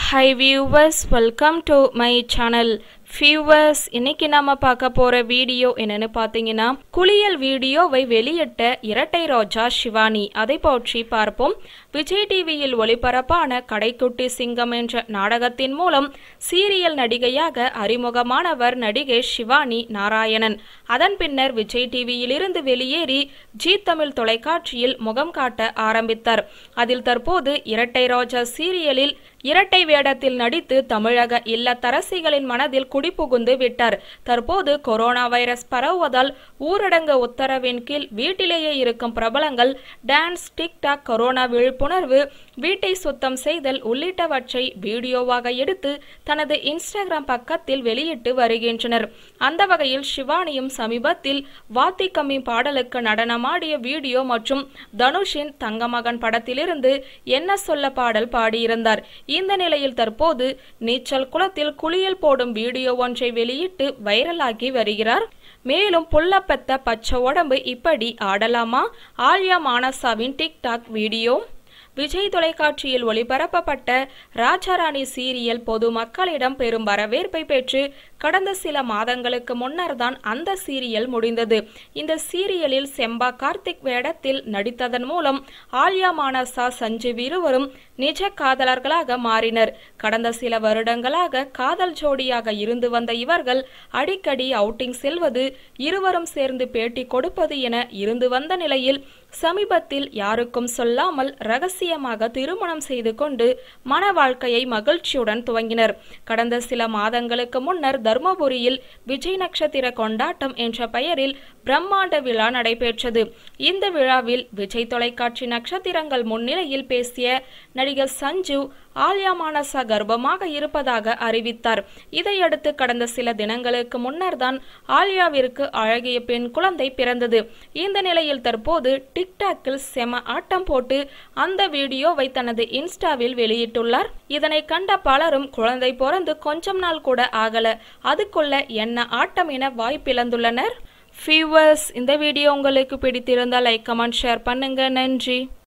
high viewers welcome to my channel viewers இன்னைக்கு நாம பார்க்க போற வீடியோ என்னன்னு பார்த்தீங்கன்னா குளியல் வீடியோவை வெளியிட்ட இரட்டை ரோஜா சிவானி அதை பற்றி பார்ப்போம் விஜய் டிவியில் ஒளிபரப்பான கடைக்குட்டி சிங்கம் என்ற நாடகத்தின் மூலம் சீரியல் நடிகையாக அறிமுகமானவர் நடிகை சிவானி நாராயணன் அதன் பின்னர் விஜய் டிவியில் இருந்து வெளியேறி ஜி தமிழ் தொலைக்காட்சியில் முகம் காட்ட ஆரம்பித்தார் அதில் தற்போது இரட்டை ரோஜா சீரியலில் இரட்டை வேடத்தில் நடித்து தமிழக இல்லத்தரசிகளின் மனதில் குடிபுகுந்து விட்டார் தற்போது கொரோனா வைரஸ் பரவுவதால் ஊரடங்கு உத்தரவின் கீழ் வீட்டிலேயே இருக்கும் பிரபலங்கள் டான்ஸ் டிக்டாக் கொரோனா விழிப்புணர்வு வீட்டை சுத்தம் செய்தல் உள்ளிட்டவற்றை வீடியோவாக எடுத்து தனது இன்ஸ்டாகிராம் பக்கத்தில் வெளியிட்டு வருகின்றனர் அந்த வகையில் சிவானியும் சமீபத்தில் வாத்தி கம்மி பாடலுக்கு நடனமாடிய வீடியோ மற்றும் தனுஷின் தங்கமகன் படத்திலிருந்து என்ன சொல்ல பாடல் பாடியிருந்தார் இந்த நிலையில் தற்போது நீச்சல் குளத்தில் குளியல் போடும் வீடியோ ஒன்றை வெளியிட்டு வைரலாகி வருகிறார் மேலும் புல்ல பெத்த பச்சை உடம்பு இப்படி ஆடலாமா ஆல்யா மானசாவின் டிக்டாக் வீடியோ விஜய் தொலைக்காட்சியில் ஒளிபரப்பப்பட்ட ராஜாராணி சீரியல் பொதுமக்களிடம் பெரும் வரவேற்பை பெற்று கடந்த சில மாதங்களுக்கு முன்னர் தான் அந்த சீரியல் முடிந்தது இந்த சீரியலில் செம்பா கார்த்திக் வேடத்தில் நடித்ததன் மூலம் ஆல்யா மானசா சஞ்சீவ் இருவரும் நிஜ காதலர்களாக மாறினர் கடந்த சில வருடங்களாக காதல் ஜோடியாக இருந்து வந்த இவர்கள் அடிக்கடி அவுட்டிங் செல்வது இருவரும் சேர்ந்து பேட்டி கொடுப்பது என இருந்து வந்த நிலையில் சமீபத்தில் யாருக்கும் சொல்லாமல் ரகசியமாக திருமணம் செய்து கொண்டு மன வாழ்க்கையை மகிழ்ச்சியுடன் துவங்கினர் கடந்த சில மாதங்களுக்கு முன்னர் தர்மபுரியில் விஜய் நட்சத்திர கொண்டாட்டம் என்ற பெயரில் பிரம்மாண்ட விழா நடைபெற்றது இந்த விழாவில் விஜய் தொலைக்காட்சி நட்சத்திரங்கள் முன்னிலையில் பேசிய நடிகர் சஞ்சு ஆல்யா மானசா கர்ப்பமாக இருப்பதாக அறிவித்தார் இதையடுத்து கடந்த சில தினங்களுக்கு முன்னர் தான் ஆல்யாவிற்கு அழகிய பெண் குழந்தை பிறந்தது இந்த நிலையில் தற்போது டிக்டாக்கில் செம ஆட்டம் போட்டு அந்த வீடியோவை தனது இன்ஸ்டாவில் வெளியிட்டுள்ளார் இதனை கண்ட பலரும் குழந்தை பிறந்து கொஞ்சம் நாள் கூட ஆகல அதுக்குள்ள என்ன ஆட்டம் என வாய்ப்பிழந்துள்ளனர் ஃபீவர்ஸ் இந்த வீடியோ உங்களுக்கு பிடித்திருந்தால் லைக் கமெண்ட் ஷேர் பண்ணுங்க நன்றி